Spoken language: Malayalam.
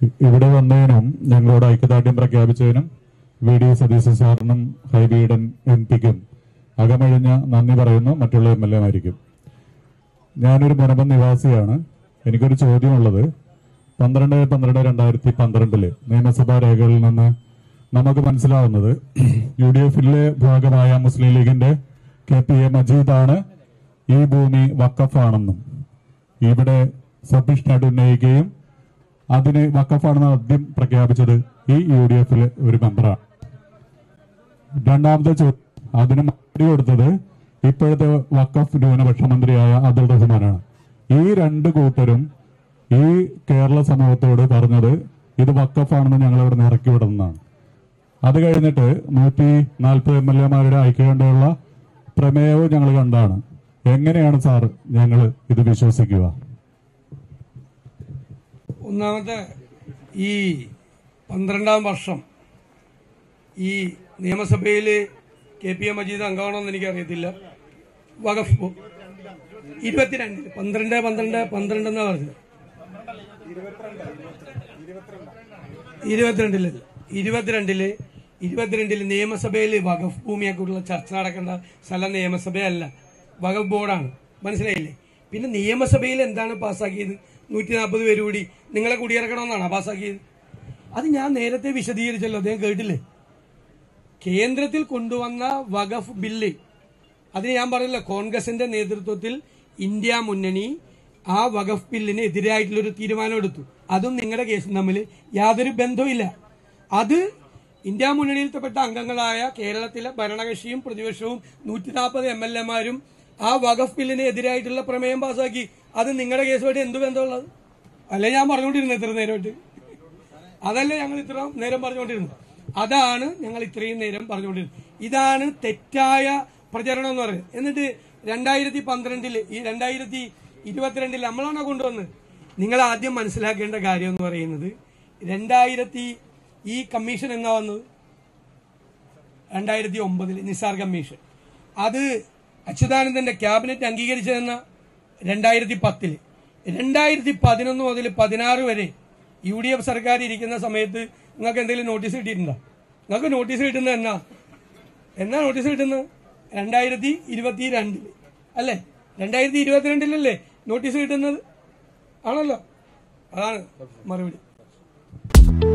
ഇ- ഇവിടെ വന്നതിനും ഞങ്ങളോട് ഐക്യദാർഢ്യം പ്രഖ്യാപിച്ചതിനും വി ഡി സതീശൻ സാറിനും ഹൈബീഡൻ എം പിക്കും അകമഴിഞ്ഞ നന്ദി പറയുന്നു മറ്റുള്ള എം എൽ എമാരിക്കും ഞാനൊരു മുനമ്പം നിവാസിയാണ് എനിക്കൊരു ചോദ്യമുള്ളത് പന്ത്രണ്ട് പന്ത്രണ്ട് രണ്ടായിരത്തി പന്ത്രണ്ടില് നിയമസഭാ രേഖകളിൽ നിന്ന് നമുക്ക് മനസ്സിലാവുന്നത് യു ഡി എഫിലെ ഭാഗമായ മുസ്ലിം ലീഗിന്റെ കെ പി എ മജീദാണ് ഈ ഭൂമി വക്കഫാണെന്നും ഇവിടെ സബ്മിഷനായിട്ട് ഉന്നയിക്കുകയും അതിന് വക്കഫാണെന്ന് ആദ്യം പ്രഖ്യാപിച്ചത് ഈ യു ഡി എഫിലെ ഒരു മെമ്പറാണ് രണ്ടാമത്തെ ചോദ്യം അതിന് മറുപടി കൊടുത്തത് ഇപ്പോഴത്തെ വക്കഫ് ന്യൂനപക്ഷ മന്ത്രിയായ അബ്ദുൾ റഹ്മാനാണ് ഈ രണ്ട് കൂട്ടരും ഈ കേരള സമൂഹത്തോട് പറഞ്ഞത് ഇത് വക്കഫാണെന്ന് ഞങ്ങൾ ഇവിടെ നിന്ന് ഇറക്കി വിടുന്നതാണ് അത് കഴിഞ്ഞിട്ട് നൂറ്റി നാൽപ്പത് എം എൽ എമാരുടെ ഐക്യകണ്ഠയുള്ള പ്രമേയവും ഞങ്ങൾ കണ്ടാണ് എങ്ങനെയാണ് സാർ ഞങ്ങൾ ഇത് വിശ്വസിക്കുക ഒന്നാമത്തെ ഈ പന്ത്രണ്ടാം വർഷം ഈ നിയമസഭയിൽ കെ പി എ മജീദ് അംഗമാണോന്ന് എനിക്കറിയത്തില്ല വഖഫ് ബോ- ഇരുപത്തിരണ്ടില് പന്ത്രണ്ട് പന്ത്രണ്ട് പന്ത്രണ്ട് എന്നാ പറഞ്ഞത് ഇരുപത്തിരണ്ടില് ഇരുപത്തിരണ്ടില് ഇരുപത്തിരണ്ടില് നിയമസഭയിൽ വഖഫ് ഭൂമിയെക്കുറിച്ചുള്ള ചർച്ച നടക്കേണ്ട സ്ഥലം നിയമസഭയല്ല വഖഫ് ബോർഡാണ് മനസ്സിലായില്ലേ പിന്നെ നിയമസഭയിൽ എന്താണ് പാസ്സാക്കിയത് നൂറ്റി നാൽപ്പത് പേര് കൂടി നിങ്ങളെ കുടിയിറക്കണമെന്നാണ് പാസ്സാക്കിയത് അത് ഞാൻ നേരത്തെ വിശദീകരിച്ചല്ലോ അദ്ദേഹം കേട്ടില്ലേ കേന്ദ്രത്തിൽ കൊണ്ടുവന്ന വഖഫ് ബില്ല് അതിന് ഞാൻ പറഞ്ഞില്ല കോൺഗ്രസിന്റെ നേതൃത്വത്തിൽ ഇന്ത്യ മുന്നണി ആ വഖഫ് ബില്ലിന് എതിരായിട്ടുള്ള ഒരു തീരുമാനം എടുത്തു അതും നിങ്ങളുടെ കേസും തമ്മിൽ യാതൊരു ബന്ധവുമില്ല അത് ഇന്ത്യ മുന്നണിയിൽപ്പെട്ട അംഗങ്ങളായ കേരളത്തിലെ ഭരണകക്ഷിയും പ്രതിപക്ഷവും നൂറ്റി നാൽപ്പത് എം എൽ എമാരും ആ വഖഫ് ബില്ലിന് എതിരായിട്ടുള്ള പ്രമേയം പാസാക്കി അത് നിങ്ങളുടെ കേസുമായിട്ട് എന്ത് ബന്ധമുള്ളത് അല്ലേ ഞാൻ പറഞ്ഞുകൊണ്ടിരുന്നത് ഇത്ര നേരമായിട്ട് അതല്ലേ ഞങ്ങൾ ഇത്ര നേരം പറഞ്ഞുകൊണ്ടിരുന്നത് അതാണ് ഞങ്ങൾ ഇത്രയും നേരം പറഞ്ഞുകൊണ്ടിരുന്നത് ഇതാണ് തെറ്റായ പ്രചരണം എന്ന് പറയുന്നത് എന്നിട്ട് രണ്ടായിരത്തി പന്ത്രണ്ടില് ഈ രണ്ടായിരത്തി ഇരുപത്തിരണ്ടിൽ നമ്മളാണോ കൊണ്ടുവന്നത് നിങ്ങൾ ആദ്യം മനസ്സിലാക്കേണ്ട കാര്യം എന്ന് പറയുന്നത് രണ്ടായിരത്തി ഈ കമ്മീഷൻ എന്നാ വന്നത് രണ്ടായിരത്തി ഒമ്പതിൽ നിസാർ കമ്മീഷൻ അത് അച്യുതാനന്ദന്റെ ക്യാബിനറ്റ് അംഗീകരിച്ചതെന്ന രണ്ടായിരത്തി പത്തില് രണ്ടായിരത്തി പതിനൊന്ന് മുതൽ പതിനാറ് വരെ യു ഡി എഫ് സർക്കാർ ഇരിക്കുന്ന സമയത്ത് നിങ്ങൾക്ക് എന്തെങ്കിലും നോട്ടീസ് കിട്ടിയിട്ടുണ്ടോ നിങ്ങൾക്ക് നോട്ടീസ് കിട്ടുന്നത് എന്നാ എന്നാ നോട്ടീസ് കിട്ടുന്നത് രണ്ടായിരത്തി ഇരുപത്തി രണ്ടില് അല്ലേ രണ്ടായിരത്തി ഇരുപത്തിരണ്ടിലല്ലേ നോട്ടീസ് കിട്ടുന്നത് ആണല്ലോ അതാണ് മറുപടി